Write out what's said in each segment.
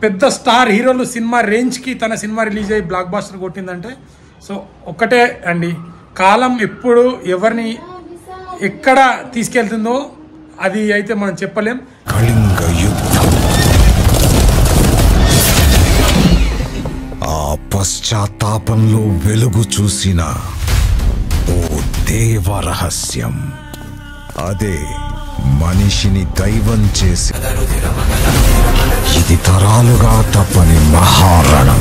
పెద్ద స్టార్ హీరోలు సినిమా రేంజ్కి తన సినిమా రిలీజ్ అయ్యి బ్లాక్ బాస్టర్ కొట్టిందంటే సో ఒక్కటే అండి కాలం ఎప్పుడు ఎవరిని ఎక్కడ తీసుకెళ్తుందో అది అయితే మనం చెప్పలేం కళింగ యుద్ధం ఆ పశ్చాత్తాపంలో వెలుగు చూసిన ఓ దేవ రహస్యం అదే మనిషిని దైవం చేసి ఇది తరాలుగా తప్పని మహారణం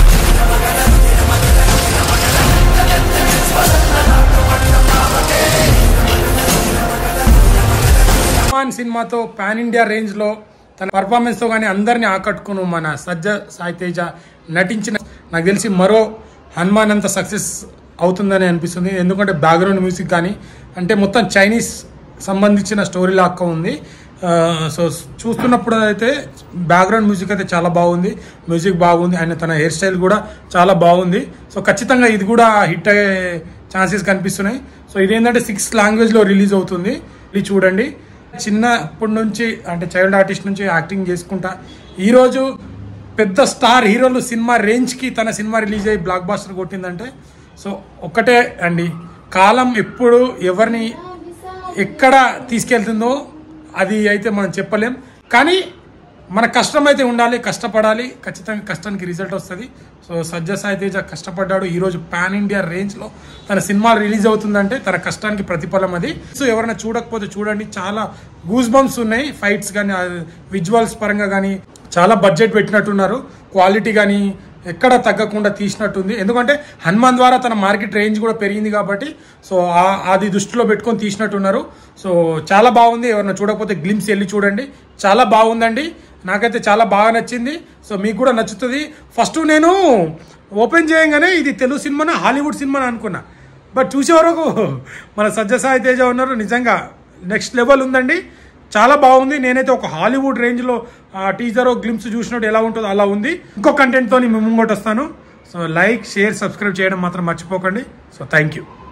హనుమాన్ సినిమాతో పాన్ ఇండియా రేంజ్ లో తన పర్ఫార్మెన్స్ తో కానీ అందరిని ఆకట్టుకుని మన సజ్జ సాయి తేజ నటించిన నాకు తెలిసి మరో హనుమాన్ అంత సక్సెస్ అవుతుందని అనిపిస్తుంది ఎందుకంటే బ్యాక్గ్రౌండ్ మ్యూజిక్ కానీ అంటే మొత్తం చైనీస్ సంబంధించిన స్టోరీ లాక్క ఉంది ఆ, సో చూస్తున్నప్పుడు అయితే బ్యాక్గ్రౌండ్ మ్యూజిక్ అయితే చాలా బాగుంది మ్యూజిక్ బాగుంది ఆయన తన హెయిర్ స్టైల్ కూడా చాలా బాగుంది సో ఖచ్చితంగా ఇది కూడా హిట్ అయ్యే ఛాన్సెస్ కనిపిస్తున్నాయి సో ఇదేంటంటే సిక్స్ లాంగ్వేజ్లో రిలీజ్ అవుతుంది ఇది చూడండి చిన్నప్పటి నుంచి అంటే చైల్డ్ ఆర్టిస్ట్ నుంచి యాక్టింగ్ చేసుకుంటా ఈరోజు పెద్ద స్టార్ హీరోలు సినిమా రేంజ్కి తన సినిమా రిలీజ్ అయ్యి బ్లాక్ బాస్టర్ కొట్టిందంటే సో ఒక్కటే అండి కాలం ఎప్పుడు ఎవరిని ఎక్కడ తీసుకెళ్తుందో అది అయితే మనం చెప్పలేం కానీ మన కష్టం అయితే ఉండాలి కష్టపడాలి ఖచ్చితంగా కష్టానికి రిజల్ట్ వస్తుంది సో సజ్జ సాయి తేజ కష్టపడ్డాడు ఈరోజు పాన్ ఇండియా రేంజ్లో తన సినిమా రిలీజ్ అవుతుందంటే తన కష్టానికి ప్రతిఫలం అది సో ఎవరైనా చూడకపోతే చూడండి చాలా గూస్ బంప్స్ ఉన్నాయి ఫైట్స్ కానీ విజువల్స్ పరంగా కానీ చాలా బడ్జెట్ పెట్టినట్టున్నారు క్వాలిటీ కానీ ఎక్కడ తగ్గకుండా తీసినట్టుంది ఎందుకంటే హనుమాన్ ద్వారా తన మార్కెట్ రేంజ్ కూడా పెరిగింది కాబట్టి సో ఆ- అది దృష్టిలో పెట్టుకొని తీసినట్టున్నారు సో చాలా బాగుంది ఎవరైనా చూడకపోతే గ్లిమ్స్ వెళ్ళి చూడండి చాలా బాగుందండి నాకైతే చాలా బాగా నచ్చింది సో మీకు కూడా నచ్చుతుంది ఫస్ట్ నేను ఓపెన్ చేయగానే ఇది తెలుగు సినిమానా హాలీవుడ్ సినిమా అనుకున్నా బట్ చూసే వరకు మన సజ్జసాయి తేజ ఉన్నారు నిజంగా నెక్స్ట్ లెవెల్ ఉందండి చాలా బాగుంది నేనైతే ఒక హాలీవుడ్ రేంజ్లో టీజర్ గ్లిమ్స్ చూసినట్టు ఎలా ఉంటుందో అలా ఉంది ఇంకో కంటెంట్తో మేము ముంగోటి వస్తాను సో లైక్ షేర్ సబ్స్క్రైబ్ చేయడం మాత్రం మర్చిపోకండి సో థ్యాంక్ యూ